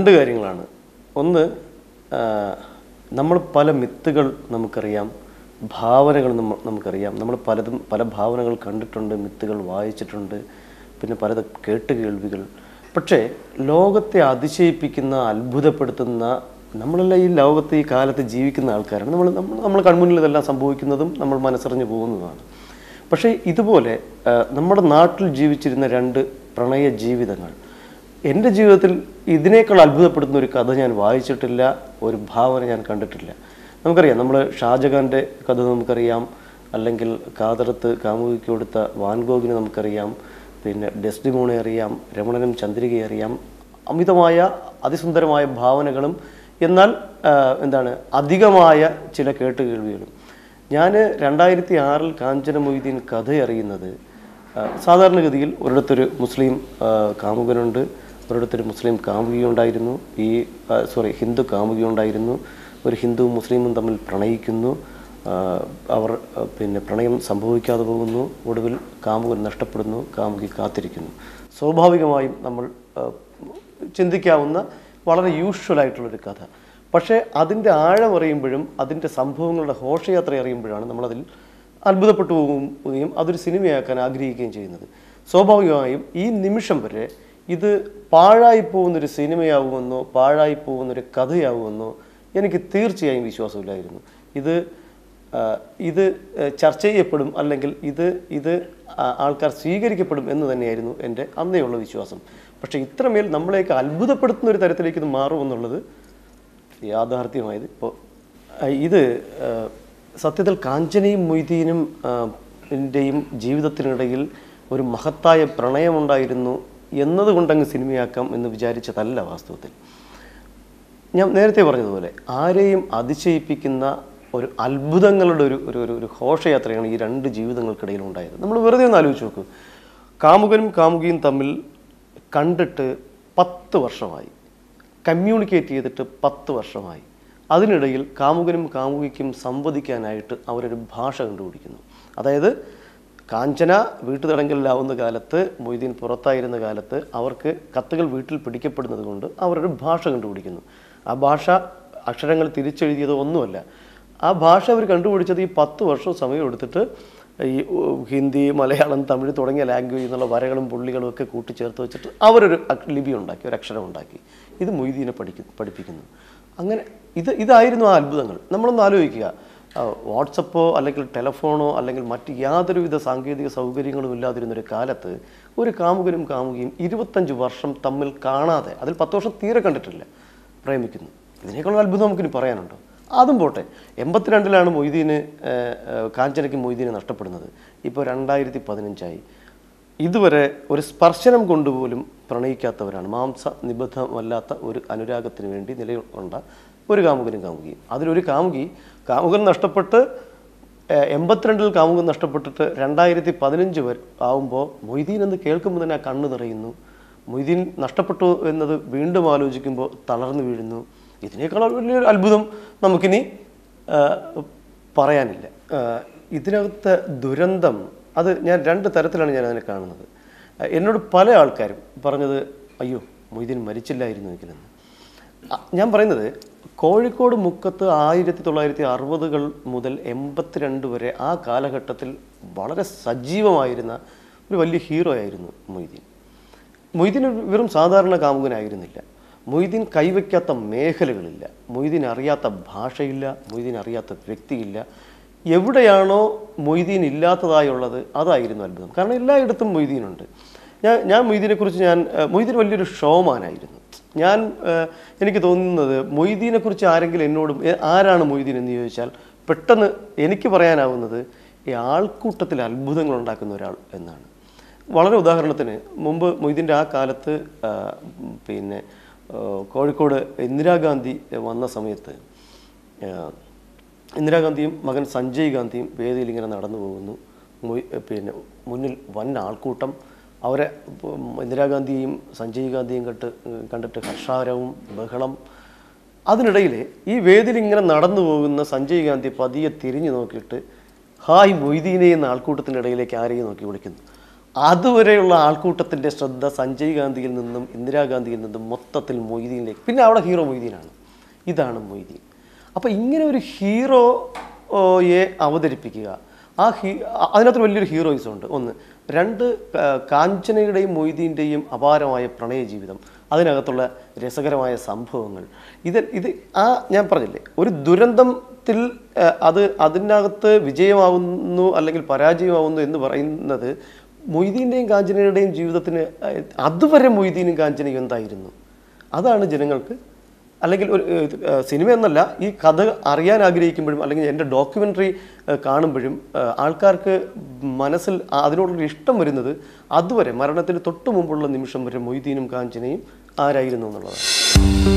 രണ്ട് കാര്യങ്ങളാണ് ഒന്ന് ആ, നമ്മൾ പല മിത്തുകൾ നമുക്കറിയാം ഭാവനകൾ നമ്മ- നമുക്കറിയാം നമ്മൾ പലതും പല ഭാവനകൾ കണ്ടിട്ടുണ്ട് മിത്തുകൾ വായിച്ചിട്ടുണ്ട് പിന്നെ പലത് കേട്ട് കേൾവികൾ പക്ഷേ ലോകത്തെ അതിശയിപ്പിക്കുന്ന അത്ഭുതപ്പെടുത്തുന്ന നമ്മളെല്ലാം ഈ ലോകത്ത് ഈ കാലത്ത് ജീവിക്കുന്ന ആൾക്കാരാണ് നമ്മൾ നമ്മൾ നമ്മൾ കൺമുന്നിൽ ഇതെല്ലാം സംഭവിക്കുന്നതും നമ്മൾ മനസ്സറിഞ്ഞു പോകുന്നതാണ് പക്ഷേ ഇതുപോലെ ആ, നമ്മുടെ നാട്ടിൽ ജീവിച്ചിരുന്ന രണ്ട് പ്രണയ ജീവിതങ്ങൾ എൻ്റെ ജീവിതത്തിൽ ഇതിനേക്കാൾ അത്ഭുതപ്പെടുത്തുന്ന ഒരു കഥ ഞാൻ വായിച്ചിട്ടില്ല ഒരു ഭാവന ഞാൻ കണ്ടിട്ടില്ല നമുക്കറിയാം നമ്മൾ ഷാജഹാൻ്റെ കഥ നമുക്കറിയാം അല്ലെങ്കിൽ കാതറത്ത് കാമുകിക്ക് കൊടുത്ത വാൻഗോഗിനെ നമുക്കറിയാം പിന്നെ ഡെസ്ഡിമോണെ അറിയാം രമണനും ചന്ദ്രികയെ അറിയാം അമിതമായ അതിസുന്ദരമായ ഭാവനകളും എന്നാൽ ആ, എന്താണ് അധികമായ ചില കേട്ടുകേൾവികളും ഞാൻ രണ്ടായിരത്തി ആറിൽ കാഞ്ചന മൊയ്തീൻ കഥ അറിയുന്നത് ആ, സാധാരണഗതിയിൽ ഒരിടത്തൊരു മുസ്ലിം ആ, കാമുകനുണ്ട് ഒരിടത്തൊരു മുസ്ലിം കാമുകിയുണ്ടായിരുന്നു ഈ സോറി ഹിന്ദു കാമുകിയുണ്ടായിരുന്നു ഒരു ഹിന്ദുവും മുസ്ലിമും തമ്മിൽ പ്രണയിക്കുന്നു ആ, അവർ ആ, പിന്നെ പ്രണയം സംഭവിക്കാതെ പോകുന്നു ഒടുവിൽ കാമുകൻ നഷ്ടപ്പെടുന്നു കാമുകി കാത്തിരിക്കുന്നു സ്വാഭാവികമായും നമ്മൾ ആ, ചിന്തിക്കാവുന്ന വളരെ യൂഷ്വൽ ആയിട്ടുള്ളൊരു കഥ പക്ഷേ അതിൻ്റെ ആഴം അറിയുമ്പോഴും അതിൻ്റെ സംഭവങ്ങളുടെ ഘോഷയാത്ര അറിയുമ്പോഴാണ് നമ്മളതിൽ അത്ഭുതപ്പെട്ടു പോവുകയും അതൊരു സിനിമയാക്കാൻ ആഗ്രഹിക്കുകയും ചെയ്യുന്നത് സ്വാഭാവികമായും ഈ നിമിഷം വരെ ഇത് പാഴായി പോകുന്നൊരു സിനിമയാവുമെന്നോ പാഴായി പോകുന്നൊരു കഥയാവുമെന്നോ എനിക്ക് തീർച്ചയായും വിശ്വാസമില്ലായിരുന്നു ഇത് ആ, ഇത് ആ, ചർച്ച ചെയ്യപ്പെടും അല്ലെങ്കിൽ ഇത് ഇത് ആ, ആൾക്കാർ സ്വീകരിക്കപ്പെടും എന്ന് തന്നെയായിരുന്നു എൻ്റെ അന്നേയുള്ള വിശ്വാസം പക്ഷേ ഇത്രമേൽ നമ്മളെയൊക്കെ അത്ഭുതപ്പെടുത്തുന്ന ഒരു തരത്തിലേക്ക് ഇത് മാറുമെന്നുള്ളത് യാഥാർത്ഥ്യമായത് ഇപ്പോൾ ഇത് ആ, സത്യത്തിൽ കാഞ്ചനയും മൊയ്തീനും ആ, ൻ്റെയും ജീവിതത്തിനിടയിൽ ഒരു മഹത്തായ പ്രണയമുണ്ടായിരുന്നു എന്നതുകൊണ്ടങ്ങ് സിനിമയാക്കാം എന്ന് വിചാരിച്ചതല്ല വാസ്തവത്തിൽ ഞാൻ നേരത്തെ പറഞ്ഞതുപോലെ ആരെയും അതിശയിപ്പിക്കുന്ന ഒരു അത്ഭുതങ്ങളുടെ ഒരു ഒരു ഒരു ഒരു ഘോഷയാത്രയാണ് ഈ രണ്ട് ജീവിതങ്ങൾക്കിടയിൽ ഉണ്ടായത് നമ്മൾ വെറുതെ ഒന്ന് ആലോചിച്ച് നോക്കൂ കാമുകനും കാമുകിയും തമ്മിൽ കണ്ടിട്ട് പത്ത് വർഷമായി കമ്മ്യൂണിക്കേറ്റ് ചെയ്തിട്ട് പത്ത് വർഷമായി അതിനിടയിൽ കാമുകനും കാമുകിക്കും സംവദിക്കാനായിട്ട് അവരൊരു ഭാഷ കണ്ടുപിടിക്കുന്നു അതായത് കാഞ്ചന വീട്ടുതടങ്കലിലാവുന്ന കാലത്ത് മൊയ്തീൻ പുറത്തായിരുന്ന കാലത്ത് അവർക്ക് കത്തുകൾ വീട്ടിൽ പിടിക്കപ്പെടുന്നത് കൊണ്ട് അവരൊരു ഭാഷ കണ്ടുപിടിക്കുന്നു ആ ഭാഷ അക്ഷരങ്ങൾ തിരിച്ചെഴുതിയത് ഒന്നുമല്ല ആ ഭാഷ അവർ കണ്ടുപിടിച്ചത് ഈ പത്ത് വർഷം സമയം എടുത്തിട്ട് ഈ ഉ, ഹിന്ദി മലയാളം തമിഴ് തുടങ്ങിയ ലാംഗ്വേജ് എന്നുള്ള വരകളും പുള്ളികളും ഒക്കെ കൂട്ടിച്ചേർത്ത് വെച്ചിട്ട് അവരൊരു അക്- ലിപി ഉണ്ടാക്കി ഒരു അക്ഷരം ഉണ്ടാക്കി ഇത് മൊയ്തീനെ പഠിക്കുന്നു പഠിപ്പിക്കുന്നു അങ്ങനെ ഇത് ഇതായിരുന്നു ആ അത്ഭുതങ്ങൾ നമ്മളൊന്ന് ആലോചിക്കുക ആ, വാട്സപ്പോ അല്ലെങ്കിൽ ടെലഫോണോ അല്ലെങ്കിൽ മറ്റ് യാതൊരുവിധ സാങ്കേതിക സൗകര്യങ്ങളും ഇല്ലാതിരുന്ന ഒരു കാലത്ത് ഒരു കാമുകനും കാമുകിയും ഇരുപത്തഞ്ച് വർഷം തമ്മിൽ കാണാതെ അതിൽ പത്ത് വർഷം തീരെ കണ്ടിട്ടില്ല പ്രേമിക്കുന്നു ഇതിനേക്കാളും അത്ഭുതം നമുക്കിനി പറയാനുണ്ടോ അതും പോട്ടെ എൺപത്തിരണ്ടിലാണ് മൊയ്തീന് ഏഹ്, ഏഹ്, കാഞ്ചനയ്ക്ക് മൊയ്തീനെ നഷ്ടപ്പെടുന്നത് ഇപ്പോൾ രണ്ടായിരത്തി പതിനഞ്ചായി ഇതുവരെ ഒരു സ്പർശനം കൊണ്ടുപോലും പ്രണയിക്കാത്തവരാണ് മാംസ നിബദ്ധമല്ലാത്ത ഒരു അനുരാഗത്തിന് വേണ്ടി നിലകൊണ്ട ഒരു കാമുകനും കാമുകിയും അതിലൊരു കാമുകി കാമുകൻ നഷ്ടപ്പെട്ട് ഏഹ്, എൺപത്തിരണ്ടിൽ കാമുകൻ നഷ്ടപ്പെട്ടിട്ട് രണ്ടായിരത്തി പതിനഞ്ച് വരെ ആവുമ്പോൾ മൊയ്തീൻ എന്ന് കേൾക്കുമ്പോൾ തന്നെ ആ കണ്ണ് നിറയുന്നു മൊയ്തീൻ നഷ്ടപ്പെട്ടു എന്നത് വീണ്ടും ആലോചിക്കുമ്പോൾ തളർന്നു വീഴുന്നു ഇതിനേക്കാൾ വലിയൊരു അത്ഭുതം നമുക്കിനി ആ, പറയാനില്ല ആ, ഇതിനകത്തെ ദുരന്തം അത് ഞാൻ രണ്ട് തരത്തിലാണ് ഞാൻ അതിനെ കാണുന്നത് ആ, എന്നോട് പല ആൾക്കാരും പറഞ്ഞത് അയ്യോ മൊയ്തീൻ മരിച്ചില്ലായിരുന്നു എങ്കിലെന്ന് ആ, ഞാൻ പറയുന്നത് കോഴിക്കോട് മുക്കത്ത് ആയിരത്തി തൊള്ളായിരത്തി അറുപതുകൾ മുതൽ എൺപത്തിരണ്ട് വരെ ആ കാലഘട്ടത്തിൽ വളരെ സജീവമായിരുന്ന ഒരു വലിയ ഹീറോ ആയിരുന്നു മൊയ്തീൻ മൊയ്തീൻ ഒരു വെറും സാധാരണ കാമുകനായിരുന്നില്ല മൊയ്തീൻ കൈവയ്ക്കാത്ത മേഖലകളില്ല മൊയ്തീൻ അറിയാത്ത ഭാഷയില്ല മൊയ്തീൻ അറിയാത്ത വ്യക്തിയില്ല എവിടെയാണോ മൊയ്തീൻ ഇല്ലാത്തതായുള്ളത് അതായിരുന്നു അത്ഭുതം കാരണം എല്ലായിടത്തും മൊയ്തീനുണ്ട് ഞാൻ ഞാൻ മൊയ്തീനെക്കുറിച്ച് ഞാൻ ഏഹ്, മൊയ്തീൻ വലിയൊരു ഷോമാനായിരുന്നു ഞാൻ ഏഹ്, എനിക്ക് തോന്നുന്നത് മൊയ്തീനെക്കുറിച്ച് ആരെങ്കിലും എന്നോടും "ഏ, ആരാണ് മൊയ്തീൻ എന്ന് ചോദിച്ചാൽ പെട്ടെന്ന് എനിക്ക് പറയാനാവുന്നത് ഈ ആൾക്കൂട്ടത്തിൽ അത്ഭുതങ്ങൾ ഉണ്ടാക്കുന്ന ഒരാൾ എന്നാണ് വളരെ ഉദാഹരണത്തിന് മുമ്പ് മൊയ്തീൻ്റെ ആ കാലത്ത് ആ, ഉം, പിന്നെ ആ, കോഴിക്കോട് ഇന്ദിരാഗാന്ധി വന്ന സമയത്ത് ആ, ഇന്ദിരാഗാന്ധിയും മകൻ സഞ്ജയ് ഗാന്ധിയും വേദിയിൽ ഇങ്ങനെ നടന്നു പോകുന്നു മൊയ്- പിന്നെ മുന്നിൽ വൻ ആൾക്കൂട്ടം അവരെ ഉം, ഇന്ദിരാഗാന്ധിയെയും സഞ്ജയ് ഗാന്ധിയും കണ്ട് കണ്ടിട്ട് ഹർഷാരവും ബഹളം അതിനിടയിൽ ഈ വേദിയിൽ ഇങ്ങനെ നടന്നു പോകുന്ന സഞ്ജയ് ഗാന്ധി പതിയെ തിരിഞ്ഞു നോക്കിയിട്ട് ഹായ് മൊയ്തീനെ എന്ന ആൾക്കൂട്ടത്തിൻ്റെ ഇടയിലേക്ക് ആരെയും നോക്കി വിളിക്കുന്നു അതുവരെയുള്ള ആൾക്കൂട്ടത്തിൻ്റെ ശ്രദ്ധ സഞ്ജയ് ഗാന്ധിയിൽ നിന്നും ഇന്ദിരാഗാന്ധിയിൽ നിന്നും മൊത്തത്തിൽ മൊയ്തീനിലേക്ക് പിന്നെ അവിടെ ഹീറോ മൊയ്തീനാണ് ഇതാണ് മൊയ്തീൻ അപ്പോൾ ഇങ്ങനെ ഒരു ഹീറോയെ അവതരിപ്പിക്കുക ആ ഹീ അ- അതിനകത്ത് വലിയൊരു ഹീറോയിസം ഉണ്ട് ഒന്ന് രണ്ട് കാ- കാഞ്ചനയുടെയും മൊയ്തീൻ്റെയും അപാരമായ പ്രണയ ജീവിതം അതിനകത്തുള്ള രസകരമായ സംഭവങ്ങൾ ഇത് ഇത് ആ ഞാൻ പറഞ്ഞില്ലേ ഒരു ദുരന്തത്തിൽ ആ, അത് അതിനകത്ത് വിജയമാവുന്നു അല്ലെങ്കിൽ പരാജയമാവുന്നു എന്ന് പറയുന്നത് മൊയ്തീൻ്റെയും കാഞ്ചനയുടെയും ജീവിതത്തിന് ആ, അതുവരെ മൊയ്തീനും കാഞ്ചനയും എന്തായിരുന്നു അതാണ് ജനങ്ങൾക്ക് അല്ലെങ്കിൽ ഒരു ഏഹ്, ഏഹ്, സിനിമ എന്നല്ല ഈ കഥ അറിയാൻ ആഗ്രഹിക്കുമ്പോഴും അല്ലെങ്കിൽ എൻ്റെ ഡോക്യുമെൻ്ററി കാണുമ്പോഴും ഏഹ്, ആൾക്കാർക്ക് മനസ്സിൽ ആ- അതിനോടുള്ള ഇഷ്ടം വരുന്നത് അതുവരെ മരണത്തിന് തൊട്ട് മുമ്പുള്ള നിമിഷം വരെ മൊയ്തീനും കാഞ്ചനയും ആരായിരുന്നു എന്നുള്ളതാണ്